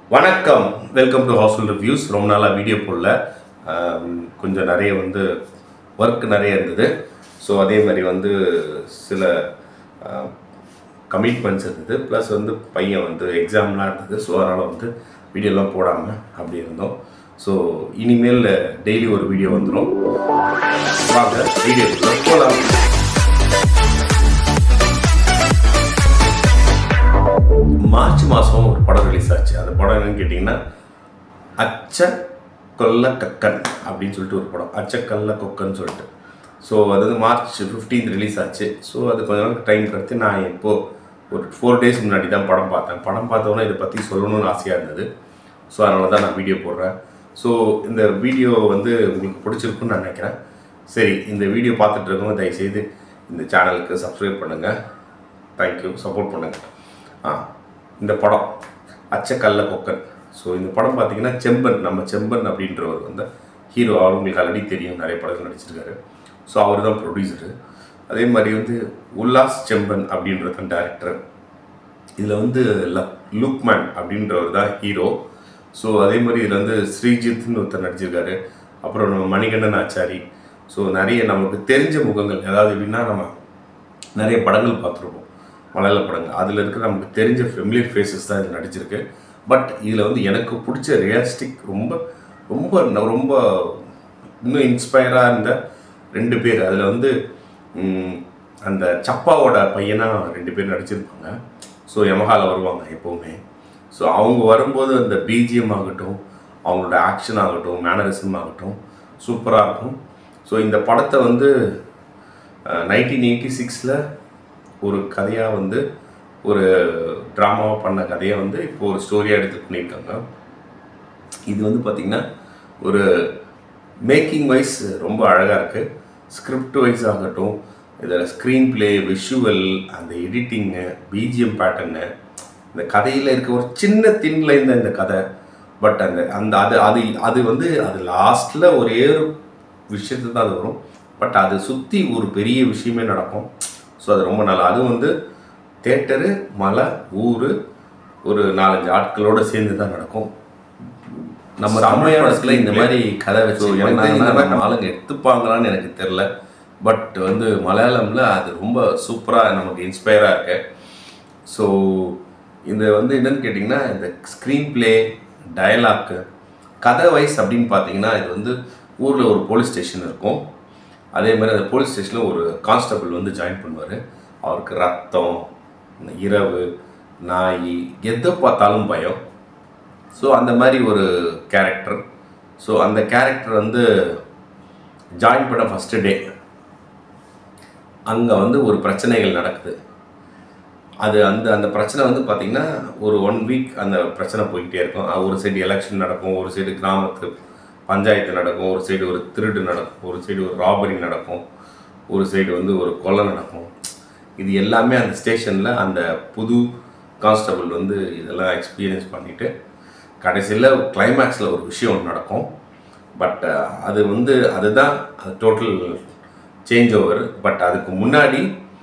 வணக்கம் welcome to Housefull reviews ரொம்ப நாளாக வீடியோ போடல ஆம், கொஞ்சம் நிறைய வந்து ஒர்க் நிறைய இருந்தது ஸோ அதே மாதிரி வந்து சில கமிட்மெண்ட்ஸ் இருந்தது ப்ளஸ் வந்து பையன் வந்து எக்ஸாம்லாம் இருந்தது ஸோ அதனால் வந்து வீடியோலாம் போடாமல் அப்படி இருந்தோம் ஸோ இனிமேல் டெய்லி ஒரு வீடியோ வந்துடும் வாங்க வீடியோ போகலாம் மார்ச் மாதம் ஒரு படம் ரிலீஸ் ஆச்சு அந்த படம் என்னன்னு கேட்டிங்கன்னா அச்ச கொல்ல கக்கன் அப்படின்னு சொல்லிட்டு ஒரு படம் அச்ச கல்ல கொக்கன்னு சொல்லிட்டு ஸோ அது வந்து மார்ச் 15 ரிலீஸ் ஆச்சு ஸோ அது கொஞ்ச நாள் டைம் கடுத்து நான் இப்போது ஒரு ஃபோர் டேஸ் முன்னாடி தான் படம் பார்த்தேன் படம் பார்த்தோன்னே இதை பற்றி சொல்லணும்னு ஆசையாக இருந்தது ஸோ அதனால தான் நான் வீடியோ போடுறேன் ஸோ இந்த வீடியோ வந்து உங்களுக்கு பிடிச்சிருக்குன்னு நான் நினைக்கிறேன் சரி இந்த வீடியோ பார்த்துட்டு இருக்கவங்க தயவுசெய்து இந்த சேனலுக்கு சப்ஸ்கிரைப் பண்ணுங்கள் தேங்க்யூ சப்போர்ட் பண்ணுங்கள் ஆ இந்த படம் அச்சக்கல்ல கொக்கன் ஸோ இந்த படம் பார்த்தீங்கன்னா செம்பன் நம்ம செம்பன் அப்படின்றவர் வந்து ஹீரோ அவர் உங்களுக்கு ஆல்ரெடி தெரியும் நிறைய படங்கள் நடிச்சிருக்காரு ஸோ அவர் தான் ப்ரொடியூசரு அதே மாதிரி வந்து உல்லாஸ் செம்பன் அப்படின்றது தான் டேரக்டர் இதில் வந்து ல லுக்மேன் அப்படின்றவர் தான் ஹீரோ ஸோ அதே மாதிரி இதில் வந்து ஸ்ரீஜித்னு ஒருத்தர் நடிச்சிருக்காரு அப்புறம் நம்ம மணிகண்டன் ஆச்சாரி ஸோ நிறைய நமக்கு தெரிஞ்ச முகங்கள் அதாவது எப்படின்னா நம்ம நிறைய படங்கள் பார்த்துருப்போம் மலையாள படங்கள் அதில் இருக்கிற நமக்கு தெரிஞ்ச ஃபெமிலியர் ஃபேஸஸ் தான் இதில் நடிச்சிருக்கு பட் இதில் வந்து எனக்கு பிடிச்ச ரியலிஸ்டிக் ரொம்ப ரொம்ப ந- ரொம்ப இன்னும் இன்ஸ்பயராக இருந்த ரெண்டு பேர் அதில் வந்து ம், அந்த சப்பாவோட பையனாக ரெண்டு பேர் நடிச்சிருப்பாங்க ஸோ யமஹாவில் வருவாங்க எப்போவுமே ஸோ அவங்க வரும்போது அந்த பிஜிஎம் ஆகட்டும் அவங்களோட ஆக்ஷன் ஆகட்டும் மேனரிசம் ஆகட்டும் சூப்பராக இருக்கும் ஸோ இந்த படத்தை வந்து நைன்டீன் எயிட்டி சிக்ஸில் ஒரு கதையாக வந்து ஒரு ட்ராமாவாக பண்ண கதையை வந்து இப்போ ஒரு ஸ்டோரியாக எடுத்து பண்ணியிருக்காங்க இது வந்து பார்த்திங்கன்னா ஒரு மேக்கிங் வைஸ் ரொம்ப அழகாக இருக்குது ஸ்கிரிப்ட் வைஸ் ஆகட்டும் இதில் ஸ்க்ரீன் ப்ளே விஷுவல் அந்த எடிட்டிங்கு பிஜிஎம் பேட்டர்னு இந்த கதையில் இருக்க ஒரு சின்ன தின் லைன் தான் இந்த கதை பட் அந்த அந்த அது அது அது வந்து அது லாஸ்ட்டில் ஒரே ஒரு விஷயத்து தான் அது வரும் பட் அதை சுற்றி ஒரு பெரிய விஷயமே நடக்கும் ஸோ அது ரொம்ப நல்லா அதுவும் வந்து தேட்டரு மலை ஊர் ஒரு நாலஞ்சு ஆட்களோடு சேர்ந்து தான் நடக்கும் நம்ம தமிழ் படத்தில் இந்த மாதிரி கதை வச்சு எனக்கு தெரிஞ்சு இந்த மாதிரி நம்ம ஆளுங்க எடுத்துப்பாங்களான்னு எனக்கு தெரில பட் வந்து மலையாளம்ல அது ரொம்ப சூப்பராக நமக்கு இன்ஸ்பயராக இருக்கு ஸோ இந்த வந்து என்னன்னு கேட்டிங்கன்னா இந்த ஸ்க்ரீன் ப்ளே டயலாக்கு கதை வைஸ் அப்படின்னு பார்த்தீங்கன்னா இது வந்து ஊரில் ஒரு போலீஸ் ஸ்டேஷன் இருக்கும் அதே மாதிரி அந்த போலீஸ் ஸ்டேஷனில் ஒரு கான்ஸ்டபிள் வந்து ஜாயின் பண்ணுவார் அவருக்கு ரத்தம் இரவு நாய் எதை பார்த்தாலும் பயம் ஸோ அந்த மாதிரி ஒரு கேரக்டர் ஸோ அந்த கேரக்டர் வந்து ஜாயின் பண்ண ஃபஸ்ட்டு டே அங்கே வந்து ஒரு பிரச்சனைகள் நடக்குது அது அந்த அந்த பிரச்சனை வந்து பார்த்திங்கன்னா ஒரு ஒன் வீக் அந்த பிரச்சனை போய்கிட்டே இருக்கும் அது ஒரு சைடு எலெக்ஷன் நடக்கும் ஒரு சைடு கிராமத்து பஞ்சாயத்து நடக்கும் ஒரு சைடு ஒரு திருடு நடக்கும் ஒரு சைடு ஒரு ராபரி நடக்கும் ஒரு சைடு வந்து ஒரு கொலை நடக்கும் இது எல்லாமே அந்த ஸ்டேஷனில் அந்த புது கான்ஸ்டபிள் வந்து இதெல்லாம் எக்ஸ்பீரியன்ஸ் பண்ணிவிட்டு கடைசியில் கிளைமேக்ஸில் ஒரு விஷயம் ஒன்று நடக்கும் பட் அது வந்து அதுதான் அது டோட்டல் சேஞ்ச் ஓவர் பட் அதுக்கு முன்னாடி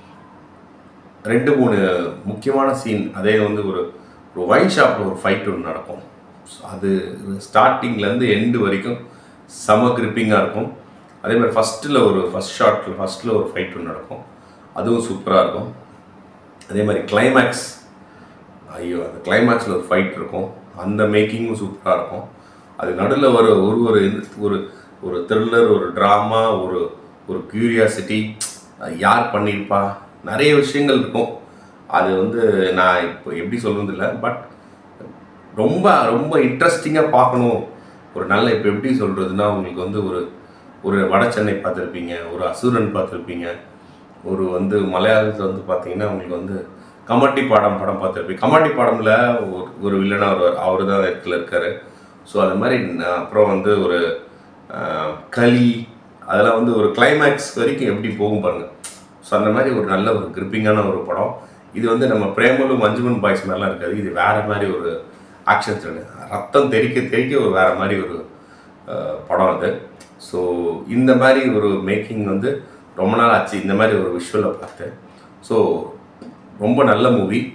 ரெண்டு மூணு முக்கியமான சீன் அதே வந்து ஒரு ஒரு ஒயின் ஷாப்பில் ஒரு ஃபைட் ஒன்று நடக்கும் So, அது ஸ்டார்டிங்லேருந்து எண்டு வரைக்கும் செம கிரிப்பிங்காக இருக்கும் அதே மாதிரி ஃபஸ்ட்டில் ஒரு ஃபஸ்ட் ஷாட்டில் ஃபஸ்ட்டில் ஒரு ஃபைட் ஒன்று நடக்கும் அதுவும் சூப்பராக இருக்கும் அதே மாதிரி கிளைமேக்ஸ் ஐயோ அந்த கிளைமேக்ஸில் ஒரு ஃபைட் இருக்கும் அந்த மேக்கிங்கும் சூப்பராக இருக்கும் அது நடுவில் ஒரு ஒரு ஒரு இது- ஒரு ஒரு த்ரில்லர் ஒரு ட்ராமா ஒரு ஒரு க்யூரியாசிட்டி யார் பண்ணியிருப்பா நிறைய விஷயங்கள் இருக்கும் அது வந்து நான் இப்போ எப்படி சொல்கிறது இல்லை பட் ரொம்ப ரொம்ப இன்ட்ரெஸ்டிங்காக பார்க்கணும் ஒரு நல்ல இப்போ எப்படி சொல்கிறதுனா உங்களுக்கு வந்து ஒரு ஒரு வட சென்னை பார்த்துருப்பீங்க ஒரு அசுரன் பார்த்துருப்பீங்க ஒரு வந்து மலையாளத்தில் வந்து பார்த்தீங்கன்னா உங்களுக்கு வந்து கமட்டி பாடம் படம் பார்த்துருப்பீங்க கமாட்டி பாடமில் ஒரு ஒரு வில்லனாக வருவார் அவர் தான் இடத்துல இருக்கார் ஸோ அது மாதிரி ந- அப்புறம் வந்து ஒரு ஆஹ், களி அதெல்லாம் வந்து ஒரு கிளைமேக்ஸ் வரைக்கும் எப்படி போகும் பாருங்க ஸோ அந்த மாதிரி ஒரு நல்ல ஒரு கிரிப்பிங்கான ஒரு படம் இது வந்து நம்ம பிரேமலு மஞ்சுமன் பாய்ஸ் மாதிரிலாம் இருக்காது இது வேற மாதிரி ஒரு ஆக்ஷன் த்ரில்லர் ரத்தம் தெறிக்க தெறிக்க ஒரு வேற மாதிரி ஒரு அஹ், படம் அது ஸோ இந்த மாதிரி ஒரு மேக்கிங் வந்து ரொம்ப நாள் ஆச்சு இந்த மாதிரி ஒரு விஷுவலை பார்த்தேன் ஸோ ரொம்ப நல்ல மூவி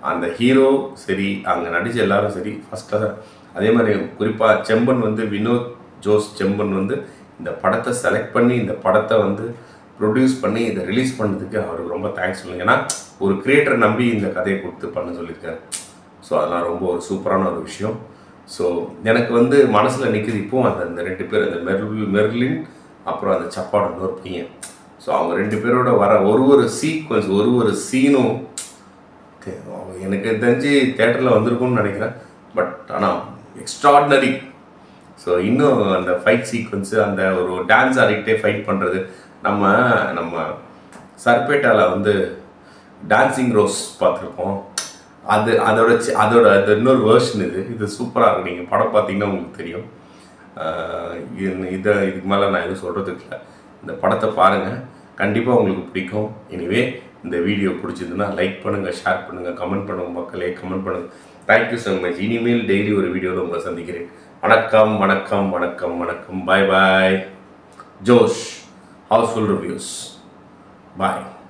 அந்த ஹீரோ சரி அங்கே நடிச்ச எல்லாரும் சரி ஃபஸ்ட் கிளாஸ் அதே மாதிரி குறிப்பாக செம்பன் வந்து வினோத் ஜோஸ் செம்பன் வந்து இந்த படத்தை செலக்ட் பண்ணி இந்த படத்தை வந்து ப்ரொடியூஸ் பண்ணி இதை ரிலீஸ் பண்ணதுக்கு அவருக்கு ரொம்ப தேங்க்ஸ் சொல்லுங்க ஏன்னா ஒரு கிரியேட்டர் நம்பி இந்த கதையை கொடுத்து பண்ண சொல்லியிருக்காரு ஸோ அதெல்லாம் ரொம்ப ஒரு சூப்பரான ஒரு விஷயம் ஸோ எனக்கு வந்து மனசில் நிற்குது இப்போவும் அந்த அந்த ரெண்டு பேர் அந்த மெர்ல் மெர்லின் அப்புறம் அந்த சப்பாடு ஒரு பையன் ஸோ அவங்க ரெண்டு பேரோட வர ஒரு ஒரு சீக்வன்ஸ் ஒரு ஒரு சீனும் தே- எனக்கு தெரிஞ்சு தேட்டரில் வந்திருக்கும்னு நினைக்கிறேன் பட் ஆனால் எக்ஸ்ட்ராடினரி ஸோ இன்னும் அந்த ஃபைட் சீக்வன்ஸு அந்த ஒரு டான்ஸ் ஆடிக்கிட்டே ஃபைட் பண்ணுறது நம்ம நம்ம சர்பேட்டாவில் வந்து டான்சிங் ரோஸ் பார்த்துருப்போம் அது அதோட சி- அதோட அது இன்னொரு வேர்ஷன் இது இது சூப்பராக இருக்கும் நீங்கள் படம் பார்த்தீங்கன்னா உங்களுக்கு தெரியும் ஆஹ் இது- இதை இதுக்கு மேலே நான் எதுவும் சொல்கிறதுக்கு இல்லை இந்த படத்தை பாருங்கள் கண்டிப்பாக உங்களுக்கு பிடிக்கும் எனிவே இந்த வீடியோ பிடிச்சதுன்னா லைக் பண்ணுங்கள் ஷேர் பண்ணுங்கள் கமெண்ட் பண்ணுங்கள் மக்களே கமெண்ட் பண்ணுங்கள் தேங்க்யூ ஸோ மச் இனிமேல் டெய்லி ஒரு வீடியோவில் உங்களை சந்திக்கிறேன் வணக்கம் வணக்கம் வணக்கம் வணக்கம் பாய் பாய் ஜோஷ் ஹவுஸ்ஃபுல் ரிவ்யூஸ் பாய்